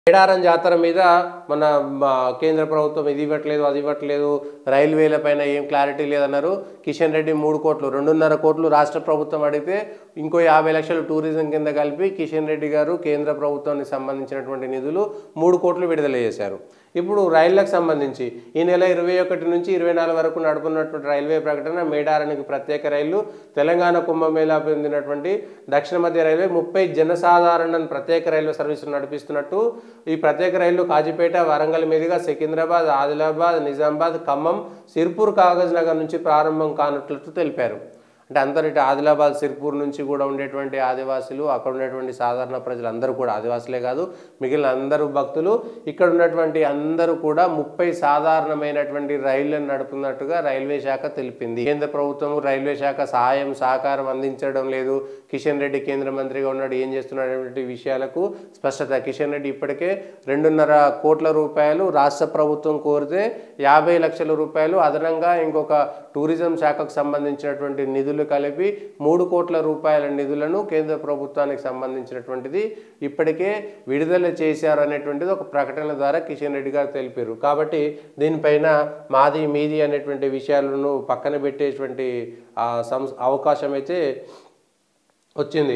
మేడారం జాతర మీద మన మా కేంద్ర ప్రభుత్వం ఇది ఇవ్వట్లేదు అది ఇవ్వట్లేదు రైల్వేల పైన ఏం క్లారిటీ లేదన్నారు కిషన్ రెడ్డి మూడు కోట్లు రెండున్నర కోట్లు రాష్ట్ర ప్రభుత్వం అడిగితే ఇంకో యాభై లక్షలు టూరిజం కింద కలిపి కిషన్ రెడ్డి గారు కేంద్ర ప్రభుత్వానికి సంబంధించినటువంటి నిధులు మూడు కోట్లు విడుదల చేశారు ఇప్పుడు రైళ్లకు సంబంధించి ఈ నెల ఇరవై ఒకటి నుంచి ఇరవై నాలుగు వరకు నడుపున్నటువంటి రైల్వే ప్రకటన మేడారానికి ప్రత్యేక రైళ్లు తెలంగాణ కుంభమేళా పొందినటువంటి దక్షిణ మధ్య రైల్వే ముప్పై జనసాధారణ ప్రత్యేక రైల్వే సర్వీసులు నడిపిస్తున్నట్టు ఈ ప్రత్యేక రైళ్లు కాజీపేట వరంగల్ మీదుగా సికింద్రాబాద్ ఆదిలాబాద్ నిజామాబాద్ ఖమ్మం సిర్పూర్ కాగజ్ నగర్ నుంచి ప్రారంభం కానున్నట్లు తెలిపారు అంటే అందరు ఇటు ఆదిలాబాద్ సిర్పూర్ నుంచి కూడా ఉండేటువంటి ఆదివాసులు అక్కడ ఉండేటువంటి సాధారణ ప్రజలు అందరూ కూడా ఆదివాసులే కాదు మిగిలిన అందరూ భక్తులు ఇక్కడ ఉన్నటువంటి అందరూ కూడా ముప్పై సాధారణమైనటువంటి రైళ్లను నడుపుతున్నట్టుగా రైల్వే శాఖ తెలిపింది కేంద్ర ప్రభుత్వం రైల్వే శాఖ సహాయం సహకారం అందించడం లేదు కిషన్ రెడ్డి కేంద్ర మంత్రిగా ఉన్నాడు ఏం చేస్తున్నటువంటి విషయాలకు స్పష్టత కిషన్ రెడ్డి ఇప్పటికే రెండున్నర కోట్ల రూపాయలు రాష్ట్ర ప్రభుత్వం కోరితే యాభై లక్షల రూపాయలు అదనంగా ఇంకొక టూరిజం శాఖకు సంబంధించినటువంటి నిధులు కలిపి మూడు కోట్ల రూపాయల నిధులను కేంద్ర ప్రభుత్వానికి సంబంధించినటువంటిది ఇప్పటికే విడుదల చేశారు అనేటువంటిది ఒక ప్రకటన ద్వారా కిషన్ రెడ్డి గారు తెలిపారు కాబట్టి దీనిపైన మాది మీది అనేటువంటి విషయాలను పక్కన పెట్టేటువంటి ఆ సంస్ అవకాశం అయితే వచ్చింది